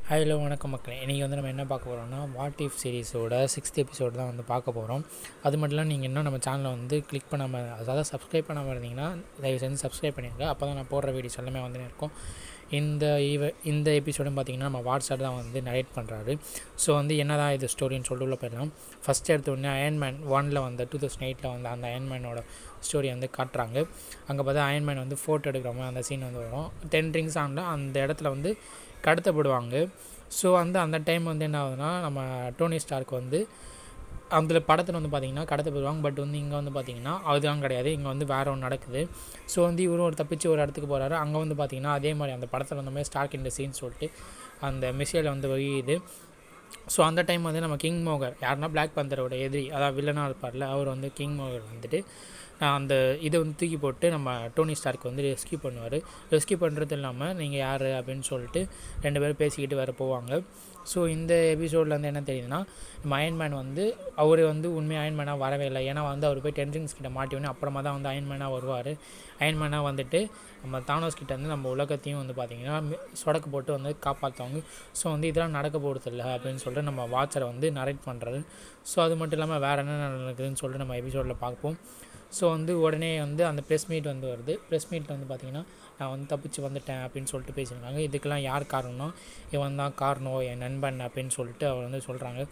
hello வணக்கம் மக்களே இன்றைக்கி வந்து நம்ம என்ன பார்க்க போகிறோம்னா வாட் இஃப் சீரிஸோட சிக்ஸ்த் எபிசோடு தான் வந்து பார்க்க போகிறோம் அது மட்டும் இல்லாமல் நீங்கள் இன்னும் நம்ம சேனலை வந்து கிளிக் பண்ணாமல் அதாவது சப்ஸ்கிரைப் பண்ணாமல் இருந்தீங்கன்னா தயவு செஞ்சு சப்ஸ்கிரைப் பண்ணிடுங்க அப்போ தான் நான் போடுற வீடியோஸ் எல்லாமே வந்து இருக்கும் இந்த ஈவ இந்த எபிசோடும் பார்த்திங்கன்னா நம்ம வாட்ஸ்அப் தான் வந்து நரேட் பண்ணுறாரு ஸோ வந்து என்ன தான் இது ஸ்டோரின்னு சொல்லிட்டு உள்ள போயிடலாம் ஃபஸ்ட் எடுத்த உடனே அயன்மேன் ஒனில் வந்து டூ தௌசண்ட் எயிட்டில் வந்து அந்த அயன்மேனோட ஸ்டோரி வந்து காட்டுறாங்க அங்கே பார்த்தா அயன்மேன் வந்து ஃபோட்டோ எடுக்கிற மாதிரி அந்த சீன் வந்து வரும் டென் ரிங்ஸ் ஆனில் அந்த இடத்துல வந்து கடத்தப்படுவாங்க ஸோ வந்து அந்த டைம் வந்து என்ன ஆகுதுன்னா நம்ம டோனி ஸ்டார்க்கு வந்து அந்த படத்தில் வந்து பார்த்திங்கன்னா கடத்தப்படுவாங்க பட் வந்து இங்கே வந்து பார்த்திங்கன்னா அதுதான் கிடையாது இங்கே வந்து வேறு ஒன்று நடக்குது ஸோ வந்து இவரும் ஒரு தப்பிச்சு ஒரு இடத்துக்கு போகிறாரு அங்கே வந்து பார்த்திங்கன்னா அதே மாதிரி அந்த படத்தில் வந்த மாதிரி ஸ்டார்க் இந்த சீன் சொல்லிட்டு அந்த மிசைல் வந்து வகியுது ஸோ அந்த டைம் வந்து நம்ம கிங் மோகர் யாருன்னா பிளாக் பந்தரோட எதிரி அதாவது வில்லனாக இருப்பார்ல அவர் வந்து கிங் மோகர் வந்துட்டு அந்த இதை வந்து தூக்கி போட்டு நம்ம டோனி ஸ்டார்க்கு வந்து ரெஸ்கியூ பண்ணுவார் ரெஸ்கியூ பண்ணுறது இல்லாமல் நீங்கள் யார் அப்படின்னு சொல்லிட்டு ரெண்டு பேரும் பேசிக்கிட்டு வேறு போவாங்க ஸோ இந்த எபிசோடில் வந்து என்ன தெரியுதுன்னா நம்ம அயன்மேன் வந்து அவர் வந்து உண்மையாக அயன்மேனாக வரவே இல்லை ஏன்னா வந்து அவர் போய் டென்ஷன்ஸ் கிட்ட மாட்டிவொன்னே அப்புறமா தான் வந்து அயன்மேனாக வருவார் அயன்மேனாக வந்துட்டு நம்ம தானோஸ் கிட்ட வந்து நம்ம உலகத்தையும் வந்து பார்த்திங்கன்னா சொடக்கு போட்டு வந்து காப்பாற்றுவாங்க ஸோ வந்து இதெல்லாம் நடக்க போகிறது இல்லை அப்படின்னு சொல்லிட்டு நம்ம வாட்சரை வந்து நரேட் பண்ணுறாரு ஸோ அது மட்டும் இல்லாமல் வேறு என்ன நடக்குதுன்னு சொல்லிட்டு நம்ம எபிசோடில் பார்ப்போம் ஸோ வந்து உடனே வந்து அந்த ப்ரெஸ் மீட் வந்து வருது ப்ரெஸ் மீட்டில் வந்து பார்த்திங்கன்னா நான் வந்து தப்பிச்சு வந்துட்டேன் அப்படின்னு சொல்லிட்டு பேசியிருக்காங்க இதுக்கெல்லாம் யார் காரணம்னா இவன் தான் காரணம் என் நண்பன் அப்படின்னு சொல்லிட்டு அவர் வந்து சொல்கிறாங்க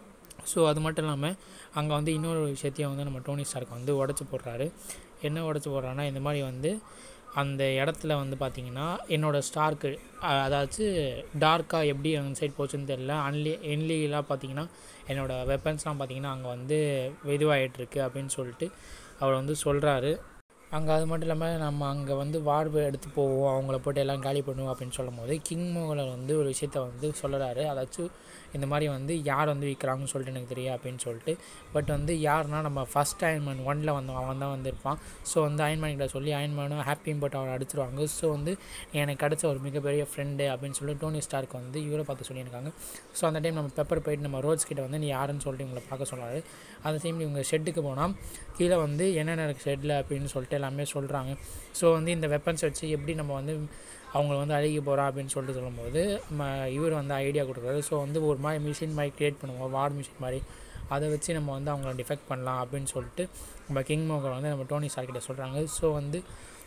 ஸோ அது மட்டும் இல்லாமல் அங்கே வந்து இன்னொரு விஷயத்தையும் வந்து நம்ம டோனி ஸ்டார்க்கு வந்து உடச்சி போடுறாரு என்ன உடச்சி போடுறான்னா இந்த மாதிரி வந்து அந்த இடத்துல வந்து பார்த்திங்கன்னா என்னோடய ஸ்டார்க்கு அதாச்சும் டார்க்காக எப்படி அந்த சைட் போச்சுன்னு தெரில அன்லி என்லீகலாக பார்த்திங்கன்னா என்னோடய வெப்பன்ஸ்லாம் பார்த்திங்கன்னா அங்கே வந்து இதுவாகிட்டுருக்கு அப்படின்னு சொல்லிட்டு அவர் வந்து சொல்கிறாரு அங்கே அது மட்டும் இல்லாமல் நம்ம அங்கே வந்து வார்வு எடுத்து போவோம் அவங்கள போட்டு எல்லாம் காலி பண்ணுவோம் அப்படின்னு சொல்லும் போது கிங் மோகலர் வந்து ஒரு விஷயத்த வந்து சொல்கிறாரு அதாச்சும் இந்த மாதிரி வந்து யார் வந்து விற்கிறாங்கன்னு சொல்லிட்டு எனக்கு தெரியும் அப்படின்னு சொல்லிட்டு பட் வந்து யாருன்னா நம்ம ஃபஸ்ட் அயன்மேன் ஒனில் வந்தோம் அவன் தான் வந்திருப்பான் ஸோ வந்து அயன்மேன் கிட்ட சொல்லி அயன்மேனும் ஹாப்பியும் போட்டு அவரை அடிச்சிருவாங்க ஸோ வந்து எனக்கு கிடச்ச ஒரு மிகப்பெரிய ஃப்ரெண்டு அப்படின்னு சொல்லி டோனி ஸ்டார்க்கு வந்து இவரை பார்த்து சொல்லியிருக்காங்க ஸோ அந்த டைம் நம்ம பெப்பர் போயிட்டு நம்ம ரோட்ஸ் கிட்ட வந்து நீ யாருன்னு சொல்லிட்டு இவங்களை பார்க்க சொன்னார் அந்த டைம் இவங்க ஷெட்டுக்கு போனால் கீழே வந்து என்னென்ன இருக்குது ஷெட்டில் அப்படின்னு சொல்லிட்டு எல்லாமே சொல்கிறாங்க ஸோ வந்து இந்த வெப்பன்ஸ் வச்சு எப்படி நம்ம வந்து அவங்கள வந்து அழுகி போகிறோம் அப்படின்னு சொல்லிட்டு சொல்லும்போது நம்ம இவர் வந்து ஐடியா கொடுக்குறாரு ஸோ வந்து ஒரு மாதிரி மிஷின் மாதிரி க்ரியேட் பண்ணுவோம் வார் மிஷின் மாதிரி அதை வச்சு நம்ம வந்து அவங்கள டிஃபெக்ட் பண்ணலாம் அப்படின்னு சொல்லிட்டு நம்ம கிங் மோகர் வந்து நம்ம டோனி ஸ்டார்கிட்ட சொல்கிறாங்க ஸோ வந்து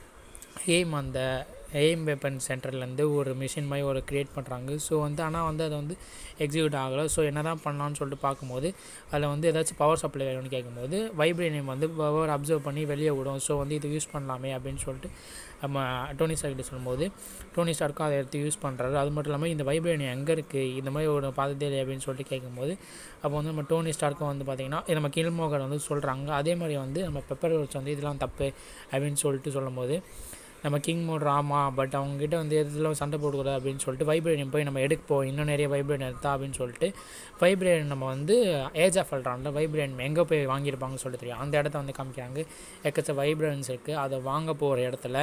எய்ம் அந்த எய்ம் வெப்பன் சென்டர்லேருந்து ஒரு மிஷின் மாதிரி ஒரு க்ரியேட் பண்ணுறாங்க ஸோ வந்து ஆனால் வந்து அதை வந்து எக்ஸிக்யூட் ஆகலை ஸோ என்ன தான் பண்ணலான்னு சொல்லிட்டு பார்க்கும்போது அதில் வந்து ஏதாச்சும் பவர் சப்ளை வேணும்னு கேட்கும்போது வைப்ரேனியம் வந்து பவர் அப்சர்வ் பண்ணி வெளியே விடும் ஸோ வந்து இது யூஸ் பண்ணலாமே அப்படின்னு சொல்லிட்டு நம்ம டோனி ஸ்டார்கிட்ட சொல்லும்போது டோனி ஸ்டார்க்கும் அதை எடுத்து யூஸ் பண்ணுறாரு அது மட்டும் இல்லாமல் இந்த வைப்ரேனியம் எங்கே இருக்குது இந்த மாதிரி ஒரு பார்த்ததே இல்லை அப்படின்னு சொல்லிட்டு கேட்கும்போது அப்போ வந்து நம்ம டோனி ஸ்டார்க்கும் வந்து பார்த்திங்கன்னா நம்ம கில்மோகர் வந்து சொல்கிறாங்க அதே மாதிரி வந்து நம்ம பெப்பர் ரோட்ஸ் வந்து இதெல்லாம் தப்பு அப்படின்னு சொல்லிட்டு சொல்லும்போது நம்ம கிங் மோட் ஆமா பட் அவங்ககிட்ட வந்து எதுலாம் சண்டை போடக்கூடாது அப்படின்னு சொல்லிட்டு வைப்ரேனியம் போய் நம்ம எடுப்போம் இன்னும் நிறைய வைப்ரேனியம் எடுத்தா அப்படின்னு சொல்லிட்டு வைப்ரேனியம் நம்ம வந்து ஏஜ் ஆஃப் அல்ட்ரானில் வைப்ரேனியம் எங்கே போய் வாங்கியிருப்பாங்கன்னு சொல்லிட்டு தெரியும் அந்த இடத்த வந்து காமிக்கிறாங்க எக்கச்ச வைப்ரன்ஸ் இருக்குது அதை வாங்க போகிற இடத்துல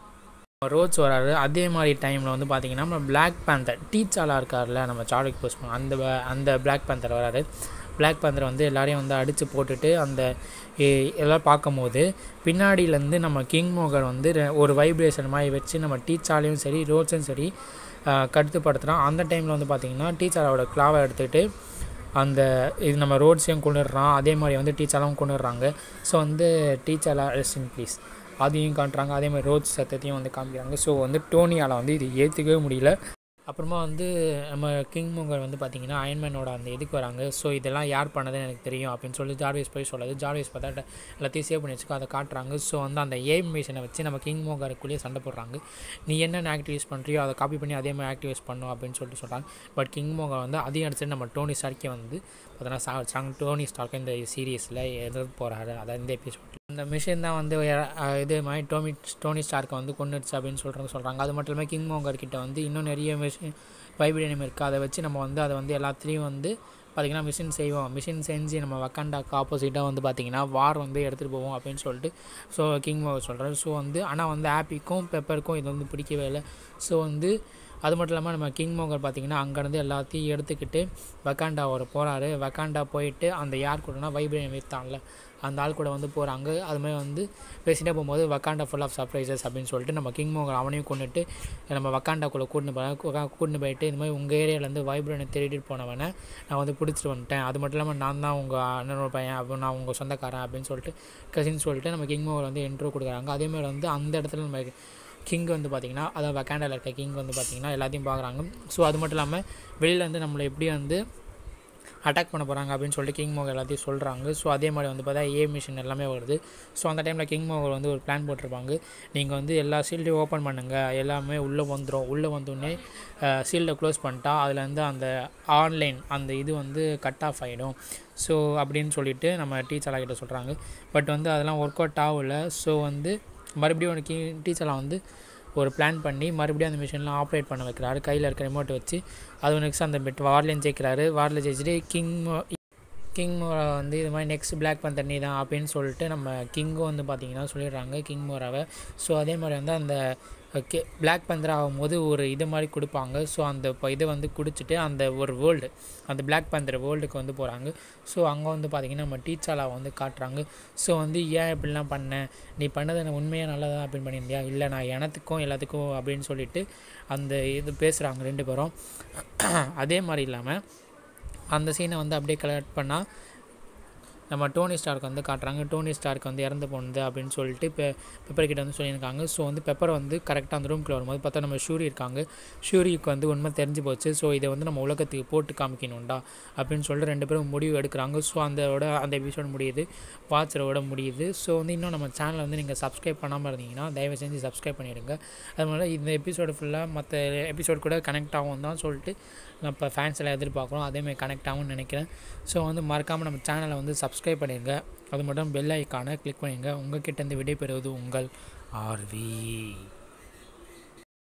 ரோட்ஸ் வராரு அதே மாதிரி டைமில் வந்து பார்த்திங்கன்னா நம்ம பிளாக் பேந்தர் டீச்சாலாக இருக்கார்ல நம்ம சார்லிக் போஸ்ட் அந்த அந்த பிளாக் பேந்தர் வராரு பிளாக் பேந்தர் வந்து எல்லாரையும் வந்து அடித்து போட்டுட்டு அந்த எல்லாம் பார்க்கும்போது பின்னாடியிலேருந்து நம்ம கிங் மோகர் வந்து ஒரு வைப்ரேஷன் மாதிரி வச்சு நம்ம டீச்சாலையும் சரி ரோட்ஸும் சரி கட்டுப்படுத்துகிறான் அந்த டைமில் வந்து பார்த்திங்கன்னா டீச்சரோட கிளாவை எடுத்துகிட்டு அந்த இது நம்ம ரோட்ஸையும் கொண்டுடுறான் அதே மாதிரி வந்து டீச்சரெலாம் கொண்டுடுறாங்க ஸோ வந்து டீச்சர்லாம் ரெஸ்ட் இன் ப்ளீஸ் அதையும் காட்டுறாங்க அதே மாதிரி ரோட்ஸ் சத்தத்தையும் வந்து காமிக்கிறாங்க ஸோ வந்து டோனியால் வந்து இது ஏற்றுக்கவே முடியல அப்புறமா வந்து நம்ம கிங் மோங்கர் வந்து பார்த்திங்கன்னா அயன்மேனோட அந்த இதுக்கு வராங்க ஸோ இதெல்லாம் யார் பண்ணதுன்னு எனக்கு தெரியும் அப்படின்னு சொல்லி ஜார்வேஸ் போய் சொல்லாது ஜார்வேஸ் பார்த்தா எல்லாத்தையும் சேவ் பண்ணி வச்சுக்கோ அதை காட்டுறாங்க ஸோ வந்து அந்த ஏம் மிஷனை வச்சு நம்ம கிங் மோங்கருக்குள்ளேயே சண்டை போடுறாங்க நீ என்னென்ன ஆக்டிவேஸ் பண்ணுறியோ அதை காப்பி பண்ணி அதே மாதிரி ஆக்டிவேஸ் பண்ணும் அப்படின்னு சொல்லிட்டு சொல்கிறாங்க பட் கிங் மோங்கர் வந்து அதையும் அடிச்சுட்டு நம்ம டோனி ஸ்டார்க்கே வந்து பார்த்தோன்னா சா டோனி ஸ்டார்க்கு இந்த சீரியஸில் எதிர்த்து போகிறாரு அதான் இந்த எபிசோட் அந்த மிஷின் தான் வந்து இது மாதிரி டோமி டோனி ஸ்டார்க்கை வந்து கொண்டுடுச்சு அப்படின்னு சொல்கிறாங்க சொல்கிறாங்க அது மட்டும் இல்லாமல் கிங் மோங்கர் கிட்ட வந்து இன்னும் நிறைய மிஷின் வைப்ரேனியம் இருக்குது அதை வச்சு நம்ம வந்து அதை வந்து எல்லாத்துலேயும் வந்து பார்த்திங்கன்னா மிஷின் செய்வோம் மிஷின் செஞ்சு நம்ம வக்காண்டாக்கு ஆப்போசிட்டாக வந்து பார்த்திங்கன்னா வார் வந்து எடுத்துகிட்டு போவோம் அப்படின்னு சொல்லிட்டு ஸோ கிங் மோகர் சொல்கிறார் ஸோ வந்து ஆனால் வந்து ஆப்பிக்கும் பெப்பருக்கும் இது வந்து பிடிக்கவே இல்லை ஸோ வந்து அது மட்டும் இல்லாமல் நம்ம கிங் மோகர் பார்த்திங்கன்னா அங்கேருந்து எல்லாத்தையும் எடுத்துக்கிட்டு வக்காண்டா ஒரு போகிறாரு வக்காண்டா போயிட்டு அந்த யார் கூடனா வைப்ரேன் விற்றான்ல அந்த ஆள் கூட வந்து போகிறாங்க அதுமாதிரி வந்து பேசிட்டே போகும்போது வக்காண்டா ஃபுல் ஆஃப் சர்ப்ரைசஸ் அப்படின்னு சொல்லிட்டு நம்ம கிங் மோகர் அவனையும் கொண்டுட்டு நம்ம வக்காண்டாக்குள்ளே கூட்டின்னு போகிறேன் கூட்டின்னு போயிட்டு இந்த மாதிரி உங்கள் ஏரியாவிலேருந்து வைப்ரனை தேடிட்டு போனவனை நான் வந்து பிடிச்சிட்டு வந்துட்டேன் அது மட்டும் இல்லாமல் நான் தான் உங்கள் அண்ணனோட பையன் அப்போ நான் உங்கள் சொந்தக்காரன் அப்படின்னு சொல்லிட்டு கசின்னு சொல்லிட்டு நம்ம கிங் மோகர் வந்து இன்ட்ரோ கொடுக்குறாங்க அதேமாதிரி வந்து அந்த இடத்துல நம்ம கிங் வந்து பார்த்திங்கன்னா அதாவது வக்காண்டாவில் இருக்க கிங் வந்து பார்த்திங்கன்னா எல்லாத்தையும் பார்க்குறாங்க ஸோ அது மட்டும் இல்லாமல் வெளியில் வந்து நம்மளை எப்படி வந்து அட்டாக் பண்ண போகிறாங்க அப்படின்னு சொல்லிட்டு கிங் மோகர் எல்லாத்தையும் சொல்கிறாங்க ஸோ அதே மாதிரி வந்து பார்த்தா ஏ மிஷின் எல்லாமே வருது ஸோ அந்த டைமில் கிங் மோகர் வந்து ஒரு பிளான் போட்டிருப்பாங்க நீங்கள் வந்து எல்லா சீல்டையும் ஓப்பன் பண்ணுங்கள் எல்லாமே உள்ளே வந்துடும் உள்ளே வந்தோடனே சீல்டை க்ளோஸ் பண்ணிட்டா அதில் வந்து அந்த ஆன்லைன் அந்த இது வந்து கட் ஆஃப் ஆகிடும் ஸோ அப்படின்னு சொல்லிட்டு நம்ம டீச்சர் கிட்ட சொல்கிறாங்க பட் வந்து அதெல்லாம் ஒர்க் அவுட் ஆகல ஸோ வந்து மறுபடியும் உனக்கு டீச்சர்லாம் வந்து ஒரு பிளான் பண்ணி மறுபடியும் அந்த மிஷின்லாம் ஆப்ரேட் பண்ண வைக்கிறாரு கையில் இருக்க ரிமோட்டை வச்சு அது நெக்ஸ்ட் அந்த பெட் வார்லேயும் ஜெயிக்கிறாரு வாரில் ஜெயிச்சுட்டு கிங் கிங் மோரா வந்து இது மாதிரி நெக்ஸ்ட் பிளாக் பந்தர் நீ தான் அப்படின்னு சொல்லிட்டு நம்ம கிங்கும் வந்து பார்த்தீங்கன்னா சொல்லிடுறாங்க கிங் மோராவை ஸோ அதே மாதிரி வந்து அந்த கே பிளாக் பந்தர் ஆகும்போது ஒரு இது மாதிரி கொடுப்பாங்க ஸோ அந்த இப்போ இதை வந்து குடிச்சிட்டு அந்த ஒரு வேர்ல்டு அந்த பிளாக் பந்தர் வேர்ல்டுக்கு வந்து போகிறாங்க ஸோ அங்கே வந்து பார்த்திங்கன்னா நம்ம டீச்சாலாவை வந்து காட்டுறாங்க ஸோ வந்து ஏன் இப்படிலாம் பண்ணேன் நீ பண்ணது எனக்கு உண்மையாக நல்லதா அப்படின்னு பண்ணியிருந்தியா இல்லை நான் எனத்துக்கும் எல்லாத்துக்கும் அப்படின்னு சொல்லிட்டு அந்த இது பேசுகிறாங்க ரெண்டு பேரும் அதே மாதிரி இல்லாமல் அந்த சீனை வந்து அப்படியே கலெக்ட் பண்ணால் நம்ம டோனி ஸ்டார்க்கு வந்து காட்டுறாங்க டோனி ஸ்டார்க்கு வந்து இறந்து போனது அப்படின்னு சொல்லிட்டு இப்போ பெப்பர் கிட்ட வந்து சொல்லியிருக்காங்க ஸோ வந்து பெப்பர் வந்து கரெக்டாக அந்த ரூம்குள்ளே வரும்போது பார்த்தா நம்ம ஷூரி இருக்காங்க ஷூரிக்கு வந்து உண்மை தெரிஞ்சு போச்சு ஸோ இதை வந்து நம்ம உலகத்துக்கு போட்டு காமிக்கணும்டா அப்படின்னு சொல்லிட்டு ரெண்டு பேரும் முடிவு எடுக்கிறாங்க ஸோ அந்தோட அந்த எபிசோட் முடியுது வாட்சரோட முடியுது ஸோ வந்து இன்னும் நம்ம சேனலை வந்து நீங்கள் சப்ஸ்கிரைப் பண்ணாமல் இருந்தீங்கன்னா தயவு செஞ்சு சப்ஸ்கிரைப் பண்ணிடுங்க அதனால இந்த எபிசோடு ஃபுல்லாக மற்ற எபிசோட் கூட கனெக்ட் ஆகும் தான் சொல்லிட்டு நம்ம இப்போ ஃபேன்ஸ் எல்லாம் எதிர்பார்க்குறோம் அதேமாதிரி கனெக்ட் ஆகும்னு நினைக்கிறேன் ஸோ வந்து மறக்காமல் நம்ம சேனலை வந்து சப்ஸ்கிரைப் பண்ணிடுங்க அது மட்டும் பெல் ஐக்கானை கிளிக் பண்ணிடுங்க உங்கள் கிட்டேருந்து விடைபெறுவது உங்கள் ஆர்வி